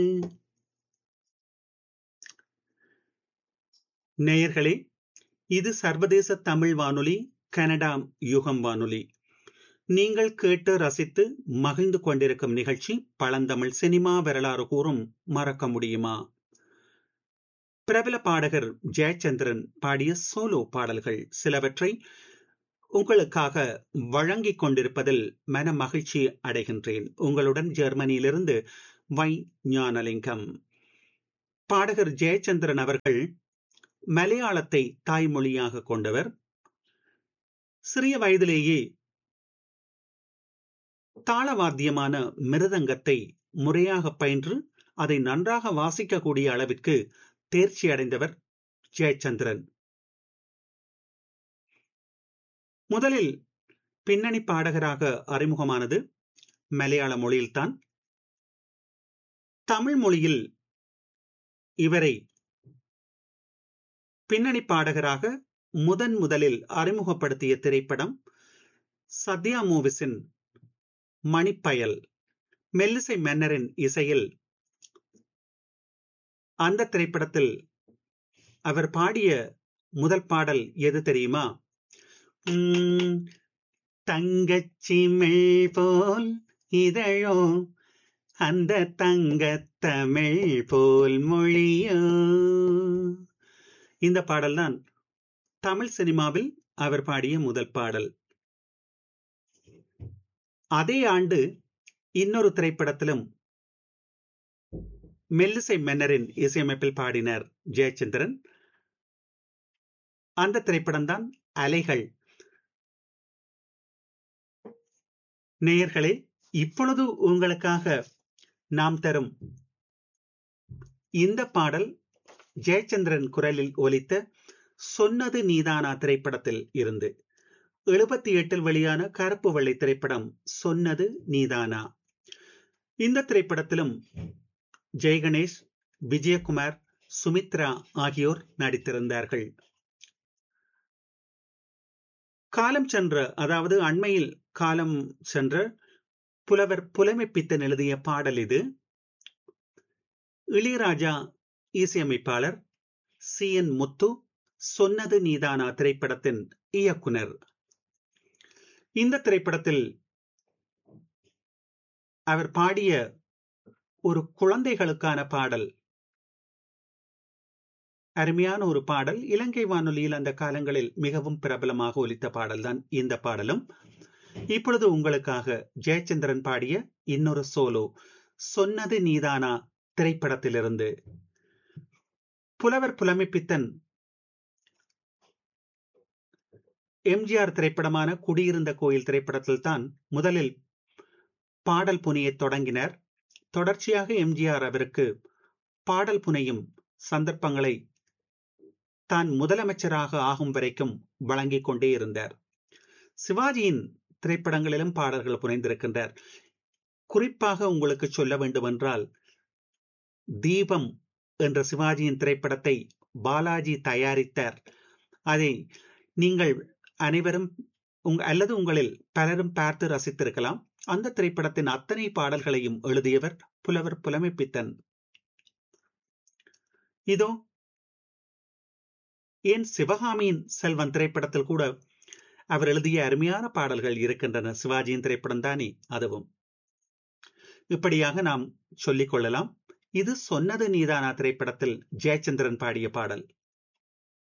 நேயர்களே இது சர்வதேச தமிழ் வானொலி கனடா யுகம் வானொலி நீங்கள் கேட்டு ரசித்து மகிழ்ந்து கொண்டிருக்கும் நிகழ்ச்சி பழந்தமிழ் சினிமா வரலாறு கூறும் மறக்க முடியுமா பிரபல பாடகர் ஜெயச்சந்திரன் பாடிய சோலோ பாடல்கள் சிலவற்றை உங்களுக்காக வழங்கிக் கொண்டிருப்பதில் மன மகிழ்ச்சி அடைகின்றேன் உங்களுடன் ஜெர்மனியிலிருந்து வை ஞானலிங்கம் பாடகர் ஜெயச்சந்திரன் அவர்கள் மலையாளத்தை தாய்மொழியாக கொண்டவர் சிறிய வயதிலேயே தாளவாத்தியமான மிருதங்கத்தை முறையாக பயின்று அதை நன்றாக வாசிக்கக்கூடிய அளவிற்கு தேர்ச்சி அடைந்தவர் ஜெயச்சந்திரன் முதலில் பின்னணி பாடகராக அறிமுகமானது மலையாள மொழியில்தான் தமிழ் மொழியில் இவரை பின்னணி பாடகராக முதன் முதலில் அறிமுகப்படுத்திய திரைப்படம் சத்யா மூவிஸின் மணிப்பயல் மெல்லிசை மன்னரின் இசையில் அந்த திரைப்படத்தில் அவர் பாடிய முதல் பாடல் எது தெரியுமா தங்கச்சிமிழ் போல் இதழோ அந்த தங்கத்தமிழ் போல் மொழியோ இந்த பாடல்தான் தமிழ் சினிமாவில் அவர் பாடிய முதல் பாடல் அதே ஆண்டு இன்னொரு திரைப்படத்திலும் மெல்லிசை மன்னரின் இசையமைப்பில் பாடினார் ஜெயச்சந்திரன் அந்த திரைப்படம் தான் அலைகள் நேயர்களே இப்பொழுது உங்களுக்காக நாம் தரும் இந்த பாடல் ஜெயச்சந்திரன் குரலில் ஒலித்த சொன்னது நீதானா திரைப்படத்தில் இருந்து எழுபத்தி எட்டில் வெளியான கருப்பு வெள்ளை திரைப்படம் சொன்னது நீதானா இந்த திரைப்படத்திலும் ஜெயகணேஷ் விஜயகுமார் சுமித்ரா ஆகியோர் நடித்திருந்தார்கள் காலம் சென்ற அதாவது அண்மையில் காலம் சென்ற புலவர் புலமைப்பித்தன் எழுதிய பாடல் இது இளையராஜா இசையமைப்பாளர் சி என் முத்து சொன்னது நீதானா திரைப்படத்தின் இயக்குனர் இந்த திரைப்படத்தில் அவர் பாடிய ஒரு குழந்தைகளுக்கான பாடல் அருமையான ஒரு பாடல் இலங்கை வானொலியில் அந்த காலங்களில் மிகவும் பிரபலமாக ஒலித்த பாடல்தான் இந்த பாடலும் இப்பொழுது உங்களுக்காக ஜெயச்சந்திரன் பாடிய இன்னொரு சோலோ சொன்னது நீதானா திரைப்படத்திலிருந்து புலவர் புலமைப்பித்தன் எம்ஜிஆர் திரைப்படமான குடியிருந்த கோயில் திரைப்படத்தில் தான் முதலில் பாடல் புனையை தொடங்கினர் தொடர்ச்சியாக எம்ஜிஆர் அவருக்கு பாடல் புனையும் சந்தர்ப்பங்களை தான் முதலமைச்சராக ஆகும் வரைக்கும் வழங்கிக் கொண்டே இருந்தார் சிவாஜியின் திரைப்படங்களிலும் பாடல்கள் புனைந்திருக்கின்றார் குறிப்பாக உங்களுக்கு சொல்ல வேண்டுமென்றால் தீபம் என்ற சிவாஜியின் திரைப்படத்தை பாலாஜி தயாரித்தார் அதை நீங்கள் அனைவரும் அல்லது உங்களில் பலரும் பார்த்து ரசித்திருக்கலாம் அந்த திரைப்படத்தின் அத்தனை பாடல்களையும் எழுதியவர் புலவர் புலமைப்பித்தன் இதோ ஏன் சிவகாமியின் செல்வன் திரைப்படத்தில் கூட அவர் எழுதிய அருமையான பாடல்கள் இருக்கின்றன சிவாஜியின் திரைப்படம் தானே அதுவும் இப்படியாக நாம் சொல்லிக் கொள்ளலாம் இது சொன்னது நீதானா திரைப்படத்தில் ஜெயச்சந்திரன் பாடிய பாடல்